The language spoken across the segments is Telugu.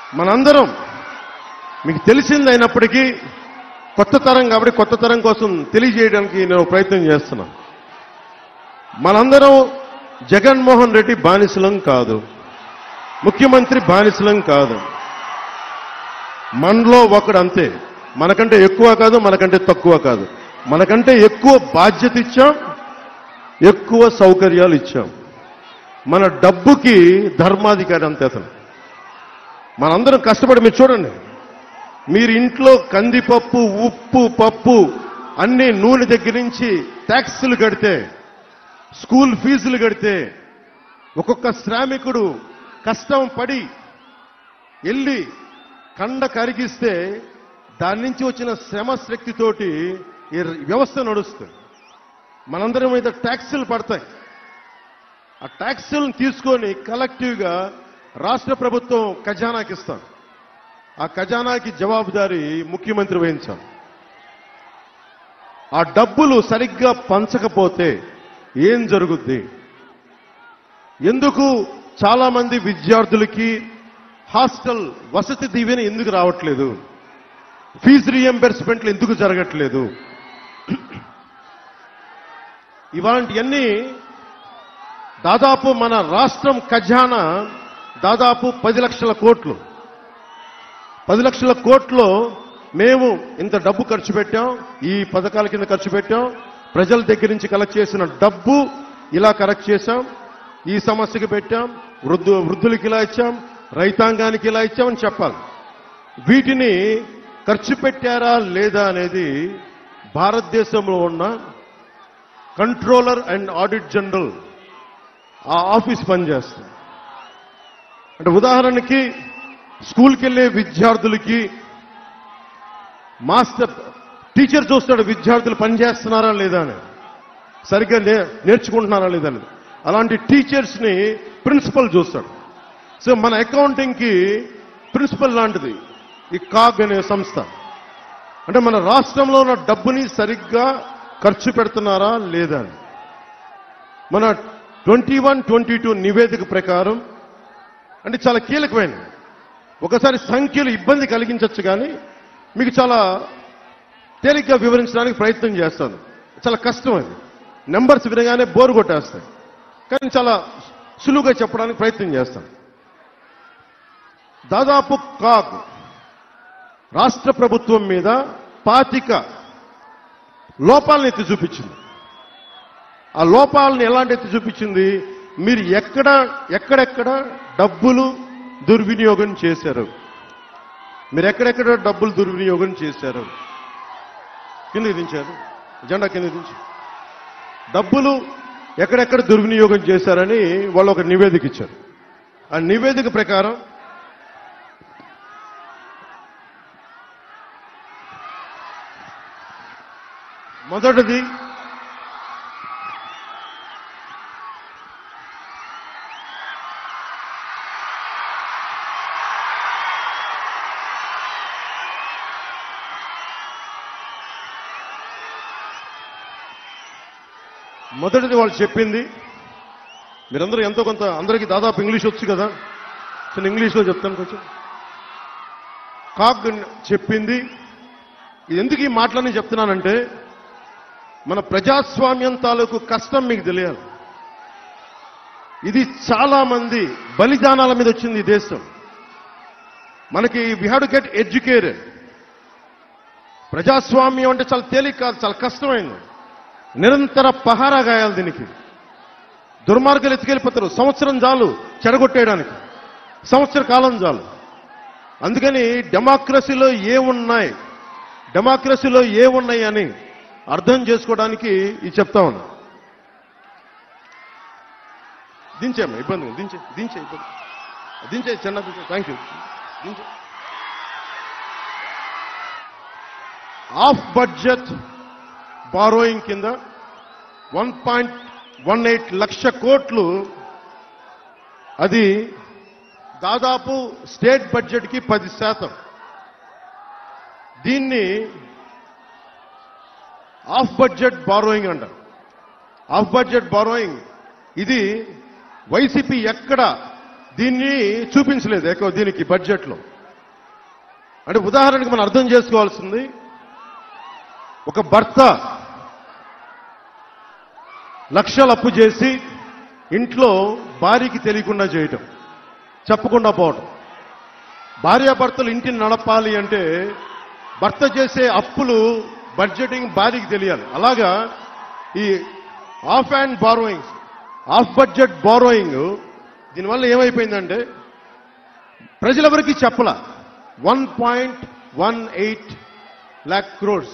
మనందరం మీకు తెలిసింది అయినప్పటికీ కొత్త తరం కాబట్టి కొత్త తరం కోసం తెలియజేయడానికి నేను ప్రయత్నం చేస్తున్నా మనందరం జగన్మోహన్ రెడ్డి బానిసలం కాదు ముఖ్యమంత్రి బానిసలం కాదు మనలో ఒకడు అంతే మనకంటే ఎక్కువ కాదు మనకంటే తక్కువ కాదు మనకంటే ఎక్కువ బాధ్యత ఇచ్చాం ఎక్కువ సౌకర్యాలు ఇచ్చాం మన డబ్బుకి ధర్మాధికారి అంతే అతను మనందరం కష్టపడి మీరు చూడండి మీరు ఇంట్లో కందిపప్పు ఉప్పు పప్పు అన్ని నూనె దగ్గర నుంచి ట్యాక్సులు కడితే స్కూల్ ఫీజులు కడితే ఒక్కొక్క శ్రామికుడు కష్టం పడి వెళ్ళి కండ కరిగిస్తే దాని నుంచి వచ్చిన శ్రమ శక్తితోటి ఈ వ్యవస్థ నడుస్తుంది మనందరం మీద ట్యాక్సులు పడతాయి ఆ ట్యాక్సులను తీసుకొని కలెక్టివ్గా రాష్ట్ర ప్రభుత్వం ఖజానాకి ఇస్తాం ఆ ఖజానాకి జవాబుదారీ ముఖ్యమంత్రి వహించాం ఆ డబ్బులు సరిగ్గా పంచకపోతే ఏం జరుగుద్ది ఎందుకు చాలా మంది విద్యార్థులకి హాస్టల్ వసతి దీవెన ఎందుకు రావట్లేదు ఫీజు రీఎంబర్స్మెంట్లు ఎందుకు జరగట్లేదు ఇలాంటివన్నీ దాదాపు మన రాష్ట్రం ఖజానా దాదాపు పది లక్షల కోట్లు పది లక్షల కోట్లు మేము ఇంత డబ్బు ఖర్చు పెట్టాం ఈ పథకాల కింద ఖర్చు పెట్టాం ప్రజల దగ్గర నుంచి కలెక్ట్ చేసిన డబ్బు ఇలా కలెక్ట్ చేశాం ఈ సమస్యకి పెట్టాం వృద్ధు వృద్ధులకి ఇలా ఇచ్చాం రైతాంగానికి ఇలా ఇచ్చామని చెప్పాలి వీటిని ఖర్చు పెట్టారా లేదా అనేది భారతదేశంలో ఉన్న కంట్రోలర్ అండ్ ఆడిట్ జనరల్ ఆ ఆఫీస్ పనిచేస్తుంది అంటే ఉదాహరణకి స్కూల్కి వెళ్ళే విద్యార్థులకి మాస్టర్ టీచర్ చూస్తాడు విద్యార్థులు పనిచేస్తున్నారా లేదా అని సరిగ్గా నే- నేర్చుకుంటున్నారా లేదా అని అలాంటి టీచర్స్ ని ప్రిన్సిపల్ చూస్తాడు సో మన అకౌంటింగ్ కి ప్రిన్సిపల్ లాంటిది ఈ కాగ్ అనే సంస్థ అంటే మన రాష్ట్రంలో ఉన్న డబ్బుని సరిగ్గా ఖర్చు పెడుతున్నారా లేదా అని మన ట్వంటీ వన్ ట్వంటీ టూ నివేదిక ప్రకారం అంటే చాలా కీలకమైనది ఒకసారి సంఖ్యలు ఇబ్బంది కలిగించవచ్చు కానీ మీకు చాలా తేలిగ్గా వివరించడానికి ప్రయత్నం చేస్తాను చాలా కష్టం అది నెంబర్స్ వినగానే బోరు కొట్టేస్తాయి కానీ చాలా సులువుగా చెప్పడానికి ప్రయత్నం చేస్తాను దాదాపు కాగ్ రాష్ట్ర ప్రభుత్వం మీద పాతిక లోపాలను ఎత్తి చూపించింది ఆ లోపాలను ఎలాంటి ఎత్తి చూపించింది మీరు ఎక్కడ ఎక్కడెక్కడ డబ్బులు దుర్వినియోగం చేశారు మీరు ఎక్కడెక్కడ డబ్బులు దుర్వినియోగం చేశారు కిందకి దించారు జెండా కింద దించి డబ్బులు ఎక్కడెక్కడ దుర్వినియోగం చేశారని వాళ్ళు ఒక నివేదిక ఇచ్చారు ఆ నివేదిక ప్రకారం మొదటిది మొదటిది వాళ్ళు చెప్పింది మీరందరూ ఎంతో కొంత అందరికీ దాదాపు ఇంగ్లీష్ వచ్చు కదా నేను ఇంగ్లీష్లో చెప్తాను కొంచెం కాగ్ చెప్పింది ఇది ఎందుకు ఈ మాటలని చెప్తున్నానంటే మన ప్రజాస్వామ్యం తాలూకు కష్టం మీకు తెలియాలి ఇది చాలా మంది బలిదానాల మీద వచ్చింది ఈ దేశం మనకి we have to get educated ప్రజాస్వామ్యం అంటే చాలా తేలిక కాదు చాలా కష్టమైంది నిరంతర పహారా గాయాలి దీనికి దుర్మార్గాలు ఎత్తుకెళ్ళిపోతారు సంవత్సరం చాలు చెడగొట్టేయడానికి సంవత్సర కాలం చాలు అందుకని డెమోక్రసీలో ఏమున్నాయి డెమోక్రసీలో ఏమున్నాయి అని అర్థం చేసుకోవడానికి ఇది చెప్తా ఉన్నా దించేమ్మా ఇబ్బంది ఉంది. దించే దించే ఇబ్బంది దించే చిన్న దించే థ్యాంక్ యూ దించే ఆఫ్ బడ్జెట్ బారోయింగ్ కింద one point one eight lakh కోట్లు అది దాదాపు స్టేట్ బడ్జెట్కి పది శాతం దీన్ని ఆఫ్ బడ్జెట్ బారోయింగ్ అంటారు ఆఫ్ బడ్జెట్ బారోయింగ్ ఇది వైసీపీ ఎక్కడ దీన్ని చూపించలేదు ఎక్కువ దీనికి బడ్జెట్లో అంటే ఉదాహరణకి మనం అర్థం చేసుకోవాల్సింది ఒక భర్త లక్షలు అప్పు చేసి ఇంట్లో భార్యకి తెలియకుండా చేయటం చెప్పకుండా పోవటం భార్యాభర్తలు ఇంటిని నడపాలి అంటే భర్త చేసే అప్పులు బడ్జెటింగ్ భార్యకి తెలియాలి అలాగా ఈ off and borrowing off budget borrowing దీనివల్ల ఏమైపోయిందంటే ప్రజలెవరికి చెప్పల one point one eight lakh crores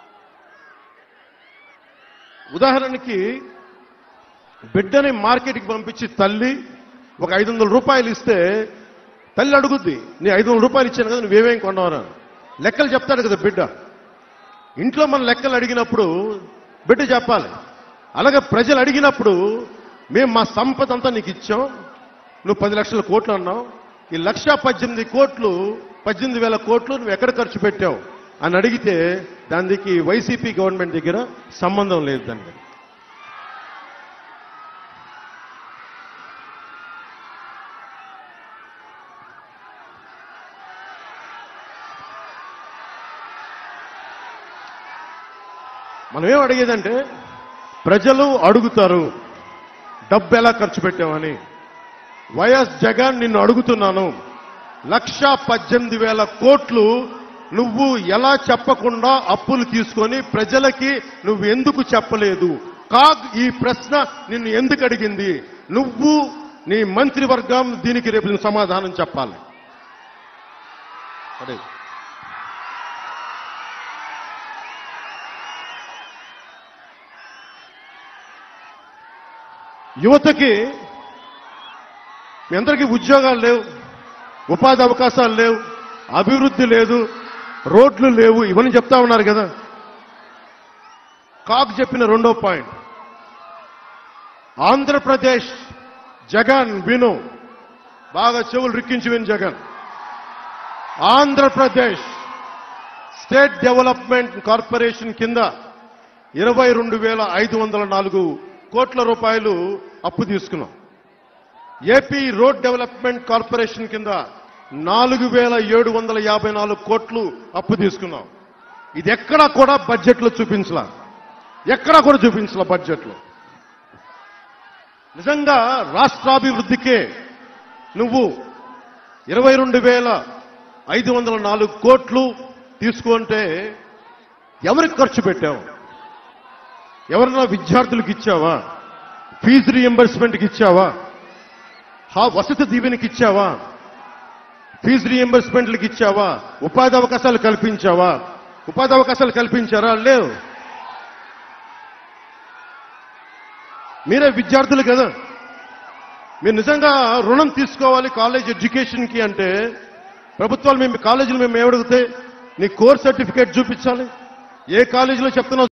ఉదాహరణకి బిడ్డని మార్కెట్కి పంపించి తల్లి ఒక ఐదు వందల రూపాయలు ఇస్తే తల్లి అడుగుద్ది నీ ఐదు వందల రూపాయలు ఇచ్చాను కదా నువ్వేమేం కొన్నావరా లెక్కలు చెప్తాడు కదా బిడ్డ ఇంట్లో మన లెక్కలు అడిగినప్పుడు బిడ్డ చెప్పాలి అలాగే ప్రజలు అడిగినప్పుడు మేము మా సంపద అంతా నీకు ఇచ్చాం నువ్వు పది లక్షల కోట్లు అన్నావు ఈ లక్ష పద్దెనిమిది కోట్లు పద్దెనిమిది వేల కోట్లు నువ్వు ఎక్కడ ఖర్చు పెట్టావు అని అడిగితే దానికి వైసీపీ గవర్నమెంట్ దగ్గర సంబంధం లేదు దానికి మనం ఏం అడిగేదంటే ప్రజలు అడుగుతారు డబ్బు ఎలా ఖర్చు పెట్టామని వైఎస్ జగన్ నిన్ను అడుగుతున్నాను లక్ష పద్దెనిమిది వేల కోట్లు నువ్వు ఎలా చెప్పకుండా అప్పులు తీసుకొని ప్రజలకి నువ్వు ఎందుకు చెప్పలేదు కాగ్ ఈ ప్రశ్న నిన్ను ఎందుకు అడిగింది నువ్వు నీ మంత్రివర్గం దీనికి రేపు నువ్వు సమాధానం చెప్పాలి అదే యువతకి మీ అందరికీ ఉద్యోగాలు లేవు ఉపాధి అవకాశాలు లేవు అభివృద్ధి లేదు రోడ్లు లేవు ఇవన్నీ చెప్తా ఉన్నారు కదా కాక్ చెప్పిన రెండో పాయింట్ ఆంధ్రప్రదేశ్ జగన్ విను బాగా చెవులు రిక్కించి విను Jagan Andhra Pradesh state development corporation కింద ఇరవై రెండు వేల ఐదు వందల నాలుగు కోట్ల రూపాయలు అప్పు తీసుకున్నాం ఏపీ రోడ్ డెవలప్మెంట్ కార్పొరేషన్ కింద నాలుగు వేల ఏడు వందల యాభై నాలుగు కోట్లు అప్పు తీసుకున్నాం ఇది ఎక్కడా కూడా బడ్జెట్లో చూపించలా ఎక్కడా కూడా చూపించలా బడ్జెట్లో నిజంగా రాష్ట్రాభివృద్ధికే నువ్వు ఇరవై రెండు వేల ఐదు వందల నాలుగు కోట్లు తీసుకుంటే ఎవరికి ఖర్చు పెట్టావు ఎవరన్నా విద్యార్థులకు ఇచ్చావా ఫీజు రీఎంబర్స్మెంట్కి ఇచ్చావా హా వసతి దీవెనకి ఇచ్చావా ఫీజు రీఎంబర్స్మెంట్లకు ఇచ్చావా ఉపాధి అవకాశాలు కల్పించావా ఉపాధి అవకాశాలు కల్పించారా లేవు మీరే విద్యార్థులు కదా మీరు నిజంగా రుణం తీసుకోవాలి కాలేజ్ ఎడ్యుకేషన్కి అంటే ప్రభుత్వాలు మేము కాలేజీలు మేము ఏమడిగితే నీ కోర్స్ సర్టిఫికేట్ చూపించాలి ఏ కాలేజీలో చెప్తున్నావు